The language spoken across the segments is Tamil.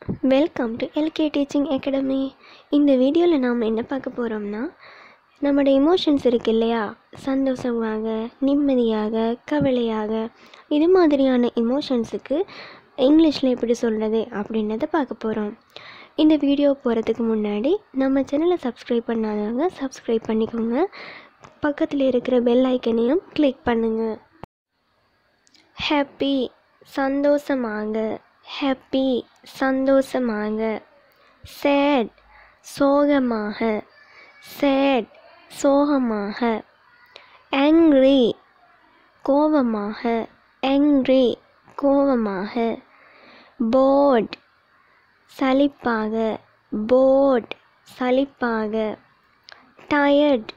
welcome to LK teaching academy இந்த வீடியோவில் நாம் என்ன பார்க்க போகிறோம்னா நம்மளோட எமோஷன்ஸ் இருக்கு இல்லையா சந்தோஷமாக நிம்மதியாக கவலையாக இது மாதிரியான எமோஷன்ஸுக்கு இங்கிலீஷில் எப்படி சொல்கிறது அப்படின்றத பார்க்க போகிறோம் இந்த வீடியோ போகிறதுக்கு முன்னாடி நம்ம சேனலை சப்ஸ்கிரைப் பண்ணாதவங்க சப்ஸ்கிரைப் பண்ணிக்கோங்க பக்கத்தில் இருக்கிற பெல் ஐக்கனையும் கிளிக் பண்ணுங்கள் ஹாப்பி சந்தோஷமாக ஹாப்பி சந்தோஷமாக சேட் சோகமாக சேட் சோகமாக ஆங்க்ரி கோபமாக ஆங்க்ரி கோபமாக போர்ட் சலிப்பாக போர்ட் சலிப்பாக டயர்ட்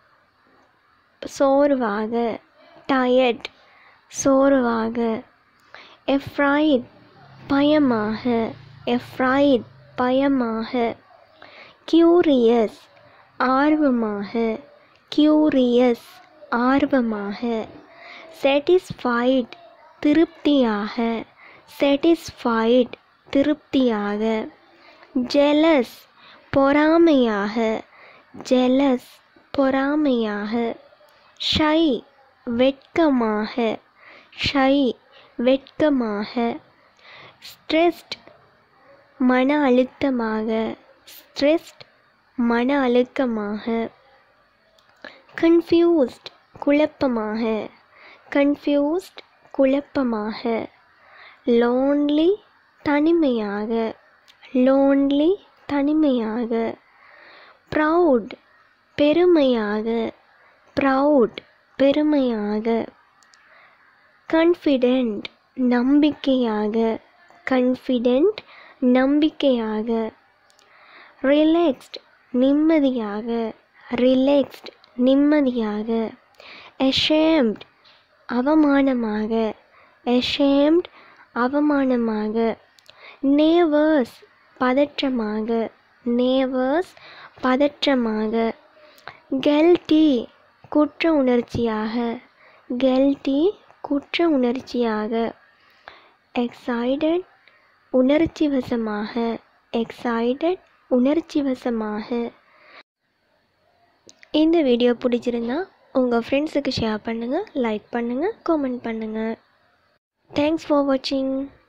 சோர்வாக டயர்ட் சோர்வாக எஃப்ராய்ட் பயமாக எஃப்ராய்ட் பயமாக கியூரியஸ் ஆர்வமாக கியூரியஸ் ஆர்வமாக satisfied திருப்தியாக satisfied திருப்தியாக ஜெலஸ் பொறாமையாக ஜெலஸ் பொறாமையாக ஷை வெட்கமாக ஷை வெட்கமாக ஸ்ட்ரெஸ்ட் மன அழுத்தமாக ஸ்ட்ரெஸ்ட் மன அழுத்தமாக கன்ஃபியூஸ்ட் குழப்பமாக கன்ஃபியூஸ்ட் குழப்பமாக லோன்லி தனிமையாக லோன்லி தனிமையாக ப்ரவுட் பெருமையாக ப்ரவுட் பெருமையாக கன்ஃபிடென்ட் நம்பிக்கையாக கன்ஃபிடென்ட் நம்பிக்கையாக ரிலாக்ஸ்ட் நிம்மதியாக ரிலாக்ஸ்ட் நிம்மதியாக அஷேம்ட் அவமானமாக அஷேம்ட் அவமானமாக நேவர்ஸ் பதற்றமாக நேவர்ஸ் பதற்றமாக கெல்டி குற்ற உணர்ச்சியாக கெல்டி குற்ற உணர்ச்சியாக எக்ஸைடட் உணர்ச்சி வசமாக எக்ஸைடட் உணர்ச்சி வசமாக இந்த வீடியோ பிடிச்சிருந்தா உங்கள் ஃப்ரெண்ட்ஸுக்கு ஷேர் பண்ணுங்கள் லைக் பண்ணுங்கள் காமெண்ட் பண்ணுங்கள் தேங்க்ஸ் ஃபார் வாட்சிங்